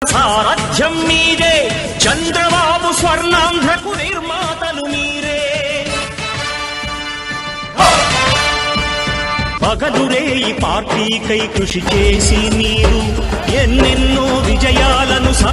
సారథ్యం మీదే చంద్రబాబు స్వర్ణాంధ్రకు నిర్మాతలు మీరే పగలురే ఈ పార్టీకై కృషి చేసి మీరు ఎన్నెన్నో విజయాలను సా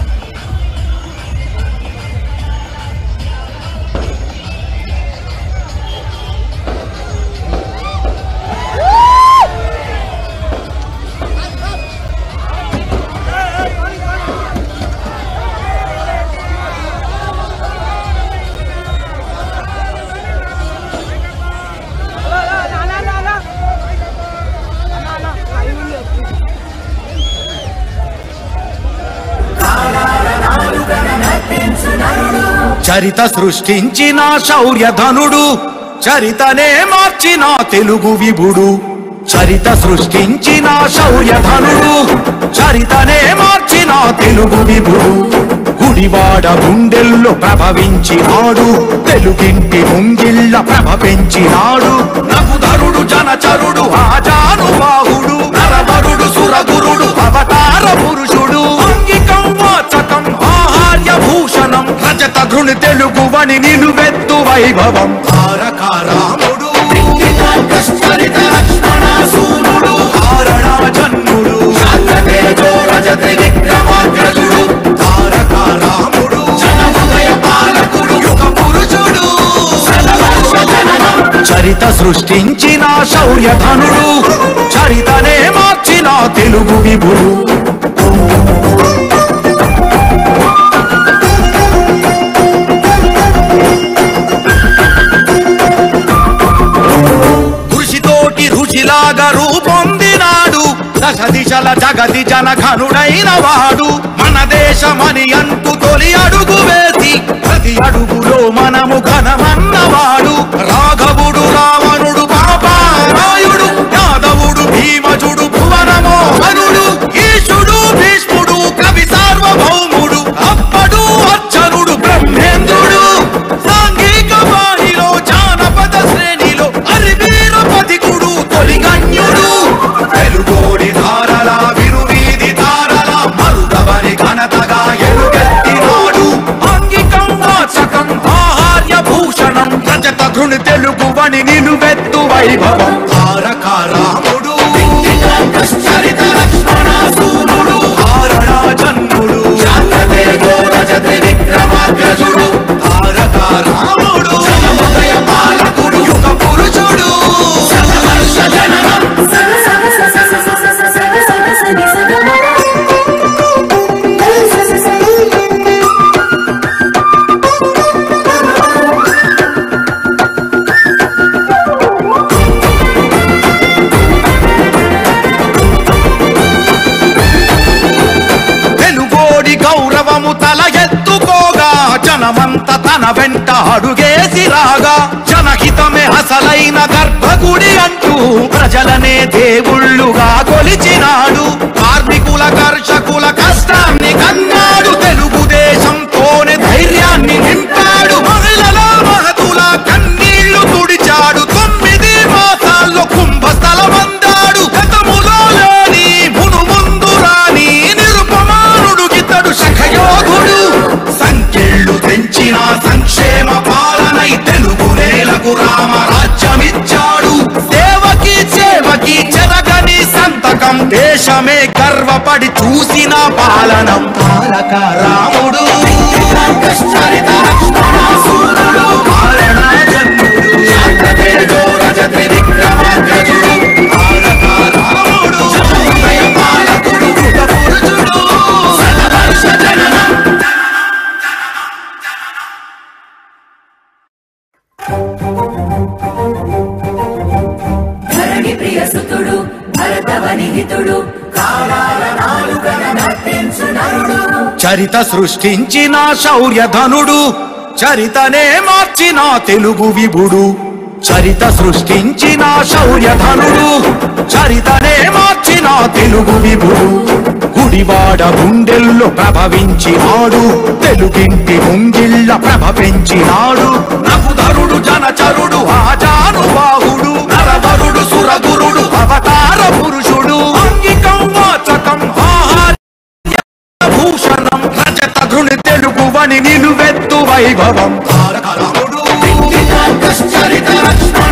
చరిత సృష్టించిన శౌర్యధనుడు చరితనే మార్చిన తెలుగు విభుడు చరిత సృష్టించిన శౌర్యధనుడు చరితనే మార్చిన తెలుగు విభుడు గుడివాడ గుండెల్లో ప్రభవించినాడు తెలుగింటి ముంగిళ్ళ ప్రభ పెంచినాడు నగుధరుడు జనచరుడు ఆజానుబాహుడు నరవరుడు సురగురుడు అవతార పురుషుడు అంగికం వాచకం ఆహార్య భూషణం రజత ధృణి తెలుగువని నిలువెత్తు వైభవం తారకారాముడు చరిత లక్ష్మణ సూనుడు కారణ జన్ముడు శాంతతేజో రజతి విక్రమాగ్రజుడు తారకారాముడు జనహృదయ పాలకుడు యుగ పురుషుడు చరిత సృష్టించిన శౌర్యధనుడు చరితనే మార్చిన తెలుగు విభుడు కృషితోటి రుచిలాగా రూపొందినాడు దశ దిశల జగతి జనఘనుడైన వాడు మన దేశమని అంటూ తొలి అడుగు వేసి ప్రతి అడుగులో మనము ఘనమన్నవాడు రాఘవుడు రావణుడు పాపారాయుడు యాదవుడు భీమజుడు భువనమోహనుడు ఈశుడు భీష్ముడు కవి సార్వభౌముడు అప్పడు అర్జనుడు బ్రహ్మేంద్రుడు సాంఘిక వాణిలో జానపద శ్రేణిలో అరివీర పథికుడు తొలిగణ్యుడు తెలుగోడి ధారల విరువీధి తారల మరుగవని ఘనతగా ఎలుగెత్తినాడు అంగికం వాచకం ఆహార్య భూషణం రజత ధృణి తెలుగువని నిలువెత్తు వైభవం తారకారాముడు చరిత లక్ష్మణ సూనుడు కారణ జన్ముడు శాంతతేజో రజతి విక్రమాగ్రజుడు తారకారాముడు జనహృదయ పాలకుడు యుగ పురుషుడు శతవర్ష జననం తెలుగోడి గౌరవము తల ఎత్తుకోగా జనమంత తన వెంట అడుగేసి రాగా జనహితమే అసలైన గర్భగుడి అంటూ ప్రజలనే దేవుళ్ళుగా కొలిచినాడు కార్మికుల కర్షకుల కష్టాన్ని కన్నాడు తెలుగుదేశంతోనే ధైర్యాన్ని నింపాడు మహిళల మహతుల కన్నీళ్లు తుడిచాడు తొమ్మిది మాసాల్లో కుంభస్థలమందాడు గతములో లేని మును ముందు రాని నిరుపమానుడు ఇతడు శఖయోధుడు సంఖ్యళ్ళు తెంచిన సంక్షేమ పాలనై తెలుగు నేలకు రామరాజ్యమిచ్చాడు సేవకి సేవకి చెరగని సంతకం దేశమే గర్వపడి చూసిన పాలనం తారక రాముడు చరిత లక్ష్మణ సూర్యుడు కారణ జన్ముడు శాంతతేజో రజతి విక్రమాగ్రజుడు తారక రాముడు జనహృదయ పాలకుడు యుగ పురుషుడు శతవర్ష జననం ధరణి ప్రియ సుతుడు భరతవని హితుడు కాలాల నాలుగన నర్తించు నరుడు చరిత సృష్టించిన శౌర్యధనుడు చరితనే మార్చిన తెలుగు విభుడు చరిత సృష్టించిన శౌర్యధనుడు చరితనే మార్చిన తెలుగు విభుడు గుడివాడ గుండెల్లో ప్రభవించినాడు తెలుగింటి ముంగిళ్ళ ప్రభ పెంచినాడు నగుధరుడు జనచరుడు ఆజానుబాహుడు నరవరుడు సురగురుడు అవతార పురుషుడు అంగికం వాచకం ఆహార భూషణ వీరయోధుని తెలుగువని నిలువెత్తు వైభవం తారక రాముడు చరిత లక్ష్మణ